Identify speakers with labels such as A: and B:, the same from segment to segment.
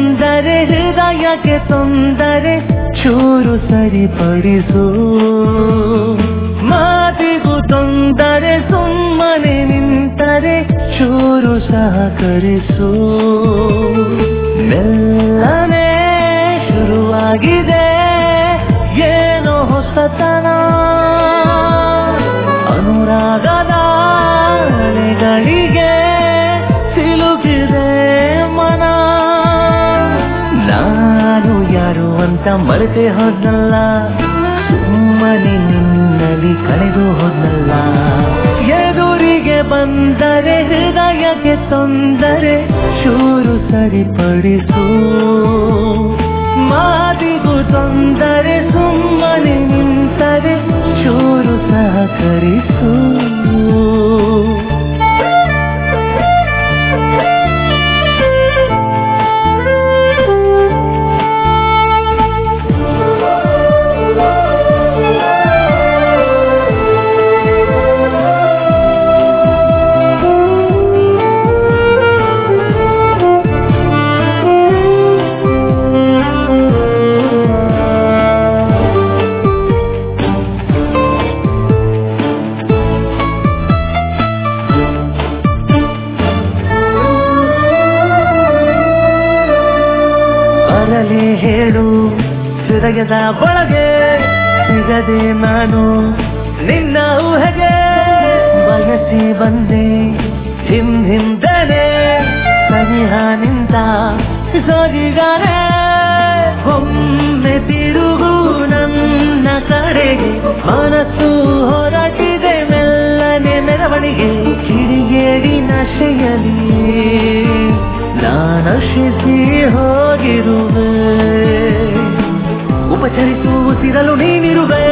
A: ಬಂದರೆ ಹೃದಯಕ್ಕೆ ತೊಂದರೆ ಚೂರು ಸರಿಪಡಿಸು ಮಾತಿಗೂ ತೊಂದರೆ ಸುಮ್ಮನೆ ನಿಂತರೆ ಚೂರು ಸಹಕರಿಸು ಮೆಲ್ಲನೆ ಶುರುವಾಗಿದೆ ಏನೋ ಹೊಸತನ ಅನುರಾಗದ ಅಲೆಗಳಿಗೆ ಸಿಲುಕಿದೆ ಮನ ನಾನು ಯಾರು ಅಂತ ಮರೆತೇ ಹೋದ್ನಲ್ಲ ಸುಮ್ಮನೆ ನಿನ್ನಲ್ಲಿ ಕಳೆದು ಹೋದ್ನಲ್ಲ ಎದುರಿಗೆ ಬಂದರೆ ಹೃದಯಕ್ಕೆ ತೊಂದರೆ ಚೂರು ಸರಿಪಡಿಸು ಮಾತಿಗೂ ತೊಂದರೆ ಸುಮ್ಮನೆ ನಿಂತರೆ ಚೂರು ಸಹಕರಿಸು ಬರಲೇ ಹೇಳು ಹೃದಯದ ಒಳಗೆ ಸಿಗದೆ ನಾನು ನಿನ್ನ ಊಹೆಗೆ ಬಯಸಿ ಬಂದೆ ಹಿಂ ಹಿಂದನೆ ಸನಿಹ ನಿಂತ ಸೋಗಿಗಾರೆ ಒಮ್ಮೆ ತಿರುಗು ನನ್ನ ಕಡೆಗೆ ಮನಸ್ಸು ಹೊರಟಿದೆ ಮೆಲ್ಲನೆ ಮೆರವಣಿಗೆ ಕಿಡಿಗೇಡಿ ನಶೆಯಲಿ ನಾನಶಿಸಿ ಹೋಗಿರುವೆ ಉಪಚರಿಸು ಉಸಿರಲು ನೀನಿರುವೆ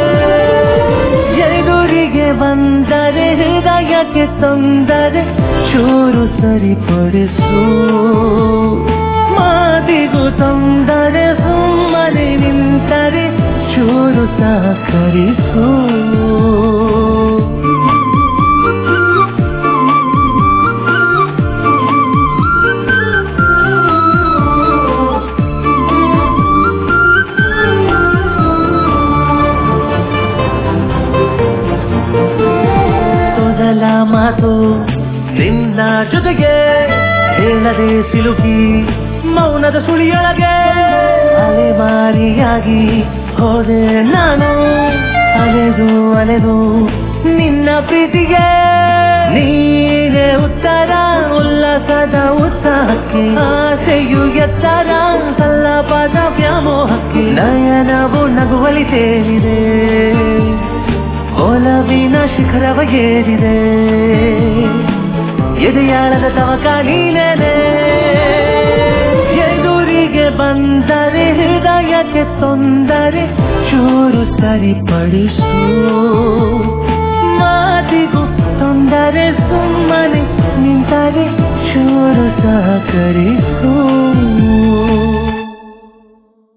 A: ಎದುರಿಗೆ ಬಂದರೆ ಹೃದಯಕ್ಕೆ ತೊಂದರೆ ಚೂರು ಸರಿಪಡಿಸು ಮಾತಿಗೂ ತೊಂದರೆ ಸುಮ್ಮನೆ ನಿಂತರೆ ಚೂರು ಸಹಕರಿಸು ಮೊದಲ ಮಾತು ನಿನ್ನ ಜೊತೆಗೆ ಹೇಳದೆ ಸಿಲುಕಿ ಮೌನದ ಸುಳಿಯೊಳಗೆ ಅಲೆಮಾರಿಯಾಗಿ ಹೋದೆ ನಾನು ಅಲೆದು ಅಲೆದು ನಿನ್ನ ಪ್ರೀತಿಗೆ ನೀನೇ ಉತ್ತರ ಉಲ್ಲಾಸದ ಉತ್ಸಾಹಕ್ಕೆ ಆಸೆಯು ಎತ್ತರ ಸಲ್ಲಪಾದ ವ್ಯಾಮೋಹಕ್ಕೆ ನಯನವು ನಗುವಲಿ ತೇಲಿದೆ ಒಲವಿನ ಶಿಖರವ ಏರಿದೆ ಎದೆಯಾಳದ ತವಕ ನೀನೇನೆ ಎದುರಿಗೆ ಬಂದರೆ ಹೃದಯಕ್ಕೆ ತೊಂದರೆ ಚೂರು ಸರಿಪಡಿಸು ಮಾತಿಗೂ ತೊಂದರೆ ಸುಮ್ಮನೆ ನಿಂತರೆ ಚೂರು ಸಹಕರಿಸು